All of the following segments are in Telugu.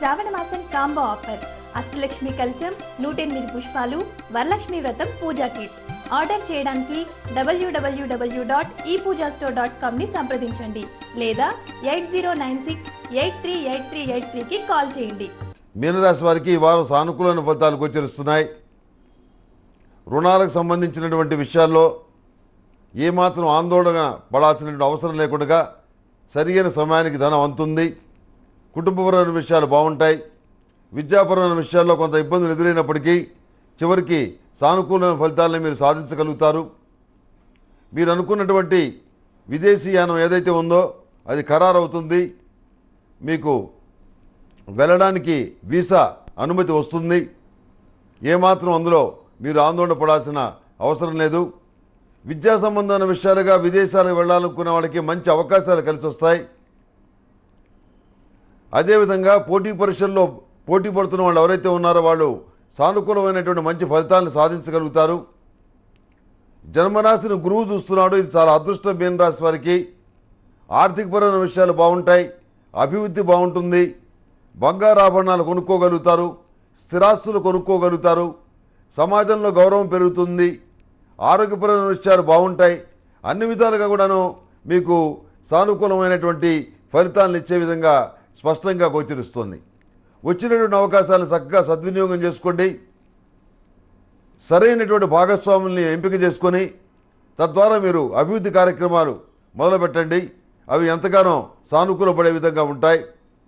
శ్రావణ మాసం కాంబో ఆఫర్ అష్టలక్ష్మి కలశం నూట ఎనిమిది పుష్పాలు వరలక్ష్మి వ్రతం పూజా కిట్ ఆర్డర్ చేయడానికి డబ్ల్యూడబ్ల్యూడబ్ల్యూ డాట్ ఈ పూజా స్టోర్ డాట్ కామ్ని సంప్రదించండి లేదా eight zero nine six eight three eight three eight త్రీకి కాల్ చేయండి మీనరాశి వారికి ఈ వారం సానుకూలమైన ఫలితాలు గోచరిస్తున్నాయి రుణాలకు సంబంధించినటువంటి విషయాల్లో ఏమాత్రం ఆందోళన పడాల్సినటువంటి అవసరం లేకుండా సరియైన సమయానికి ధనం అందుతుంది కుటుంబపరమైన విషయాలు బాగుంటాయి విద్యాపరమైన విషయాల్లో కొంత ఇబ్బందులు ఎదురైనప్పటికీ చివరికి సానుకూలమైన ఫలితాలను మీరు సాధించగలుగుతారు మీరు అనుకున్నటువంటి విదేశీయానం ఏదైతే ఉందో అది ఖరారవుతుంది మీకు వెళ్ళడానికి వీసా అనుమతి వస్తుంది ఏమాత్రం అందులో మీరు ఆందోళన పడాల్సిన అవసరం లేదు విద్యా సంబంధమైన విషయాలుగా విదేశాలకు వెళ్ళాలనుకునే వాళ్ళకి మంచి అవకాశాలు కలిసి వస్తాయి అదేవిధంగా పోటీ పరీక్షల్లో పోటీ పడుతున్న వాళ్ళు ఎవరైతే ఉన్నారో వాళ్ళు సానుకూలమైనటువంటి మంచి ఫలితాలను సాధించగలుగుతారు జన్మరాశిని గురువు చూస్తున్నాడు ఇది చాలా అదృష్టం మీన రాశి వారికి ఆర్థికపరమైన విషయాలు బాగుంటాయి అభివృద్ధి బాగుంటుంది బంగారు ఆభరణాలు కొనుక్కోగలుగుతారు స్థిరాస్తులు కొనుక్కోగలుగుతారు సమాజంలో గౌరవం పెరుగుతుంది ఆరోగ్యపరమైన విషయాలు బాగుంటాయి అన్ని విధాలుగా కూడాను మీకు సానుకూలమైనటువంటి ఫలితాలను ఇచ్చే విధంగా స్పష్టంగా గోచరిస్తుంది వచ్చినటువంటి అవకాశాలను చక్కగా సద్వినియోగం చేసుకోండి సరైనటువంటి భాగస్వాముల్ని ఎంపిక చేసుకొని తద్వారా మీరు అభివృద్ధి కార్యక్రమాలు మొదలుపెట్టండి అవి ఎంతగానో సానుకూలపడే విధంగా ఉంటాయి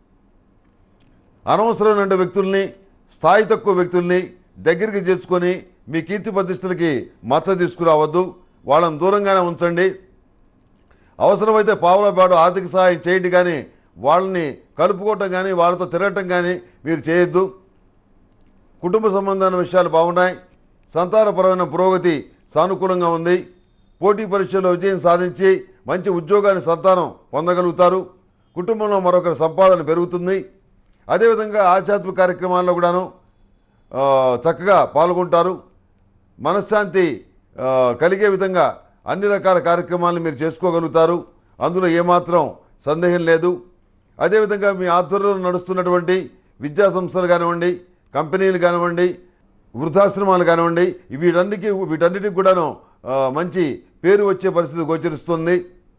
అనవసరమైన వ్యక్తుల్ని స్థాయి తక్కువ వ్యక్తుల్ని దగ్గరికి చేర్చుకొని మీ కీర్తి ప్రతిష్టలకి మచ్చ తీసుకురావద్దు వాళ్ళని దూరంగానే ఉంచండి అవసరమైతే పావులపాడు ఆర్థిక సహాయం చేయండి కానీ వాళ్ళని కలుపుకోవటం కానీ వాళ్ళతో తిరగటం కానీ మీరు చేయొద్దు కుటుంబ సంబంధమైన విషయాలు బాగున్నాయి సంతానపరమైన పురోగతి సానుకూలంగా ఉంది పోటీ పరీక్షల్లో విజయం సాధించి మంచి ఉద్యోగాన్ని సంతానం పొందగలుగుతారు కుటుంబంలో మరొకరి సంపాదన పెరుగుతుంది అదేవిధంగా ఆధ్యాత్మిక కార్యక్రమాల్లో కూడాను ఆ, చక్కగా పాల్గొంటారు మనశ్శాంతి ఆ, కలిగే విధంగా అన్ని రకాల కార్యక్రమాలను మీరు చేసుకోగలుగుతారు అందులో ఏమాత్రం సందేహం లేదు అదేవిధంగా మీ ఆధ్వర్యంలో నడుస్తున్నటువంటి విద్యా సంస్థలు కానివ్వండి కంపెనీలు కానివ్వండి వృద్ధాశ్రమాలు కానివ్వండి వీటన్నిటికీ వీటన్నిటికి కూడాను ఆ, మంచి పేరు వచ్చే పరిస్థితి గోచరిస్తుంది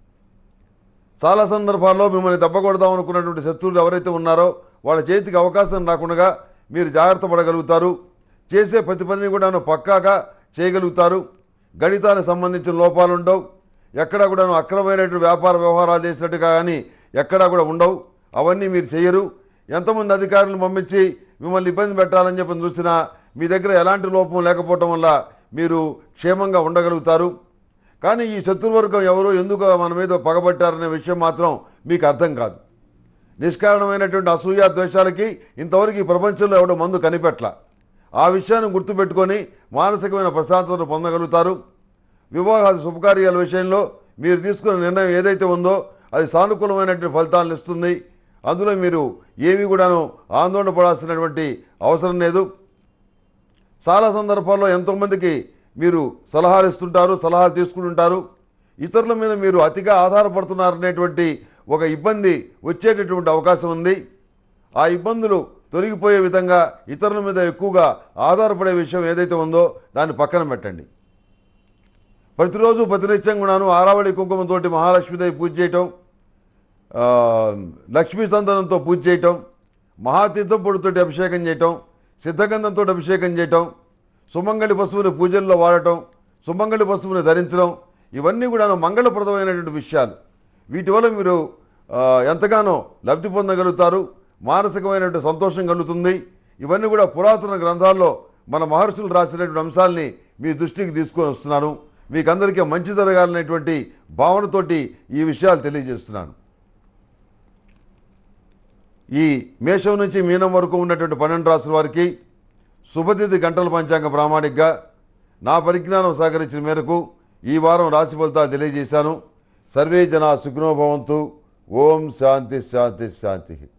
చాలా సందర్భాల్లో మిమ్మల్ని దెబ్బకొడదాం అనుకున్నటువంటి శత్రువులు ఎవరైతే ఉన్నారో వాళ్ళ చేతికి అవకాశం రాకుండా మీరు జాగ్రత్త పడగలుగుతారు చేసే ప్రతి పనిని కూడాను పక్కాగా చేయగలుగుతారు గణితానికి సంబంధించిన లోపాలు ఉండవు ఎక్కడా కూడా అక్రమమైనటువంటి వ్యాపార వ్యవహారాలు చేసినట్టుగా కానీ ఎక్కడా కూడా ఉండవు అవన్నీ మీరు చేయరు ఎంతమంది అధికారులను పంపించి మిమ్మల్ని ఇబ్బంది పెట్టాలని చెప్పి చూసినా మీ దగ్గర ఎలాంటి లోపం లేకపోవటం వల్ల మీరు క్షేమంగా ఉండగలుగుతారు కానీ ఈ శత్రువర్గం ఎవరు ఎందుకు మన మీద పగబట్టారనే విషయం మాత్రం మీకు అర్థం కాదు నిష్కారణమైనటువంటి అసూయ ద్వేషాలకి ఇంతవరకు ఈ ప్రపంచంలో ఎవడో మందు కనిపెట్ల ఆ విషయాన్ని గుర్తుపెట్టుకొని మానసికమైన ప్రశాంతతను పొందగలుగుతారు వివాహాది శుభకార్యాల విషయంలో మీరు తీసుకున్న నిర్ణయం ఏదైతే ఉందో అది సానుకూలమైనటువంటి ఫలితాలను ఇస్తుంది అందులో మీరు ఏమీ కూడాను ఆందోళన పడాల్సినటువంటి అవసరం లేదు చాలా సందర్భాల్లో ఎంతోమందికి మీరు సలహాలు ఇస్తుంటారు సలహాలు తీసుకుంటుంటారు ఇతరుల మీద మీరు అతిగా ఆధారపడుతున్నారనేటువంటి ఒక ఇబ్బంది వచ్చేటటువంటి అవకాశం ఉంది ఆ ఇబ్బందులు తొలగిపోయే విధంగా ఇతరుల మీద ఎక్కువగా ఆధారపడే విషయం ఏదైతే ఉందో దాన్ని పక్కన పెట్టండి ప్రతిరోజు ప్రతినిత్యం కూడాను ఆరావళి కుంకుమతోటి మహాలక్ష్మీదేవి పూజ చేయటం ఆ, లక్ష్మీ సందనంతో పూజ చేయటం మహాతీర్థం పొడితోటి అభిషేకం చేయటం సిద్ధగంధంతో అభిషేకం చేయటం సుమంగళి పశువుని పూజల్లో వాడటం సుమంగళి పశువుని ధరించడం ఇవన్నీ కూడా మంగళప్రదమైనటువంటి విషయాలు వీటి వల్ల మీరు ఆ, ఎంతగానో లబ్ధి పొందగలుగుతారు మానసికమైనటువంటి సంతోషం కలుగుతుంది ఇవన్నీ కూడా పురాతన గ్రంథాల్లో మన మహర్షులు రాసినటువంటి అంశాలని మీ దృష్టికి తీసుకొని వస్తున్నాను మీకు అందరికీ మంచి జరగాలనేటువంటి భావనతోటి ఈ విషయాలు తెలియజేస్తున్నాను ఈ మేషం నుంచి మీనం వరకు ఉన్నటువంటి పన్నెండు రాసుల వారికి శుభతిథి గంటల పంచాంగ ప్రామాణికగా నా పరిజ్ఞానం సహకరించిన మేరకు ఈ వారం రాశి ఫలితాలు తెలియజేశాను సర్వే జన సుఖనోభవంతు ఓం శాంతి శాంతి శాంతి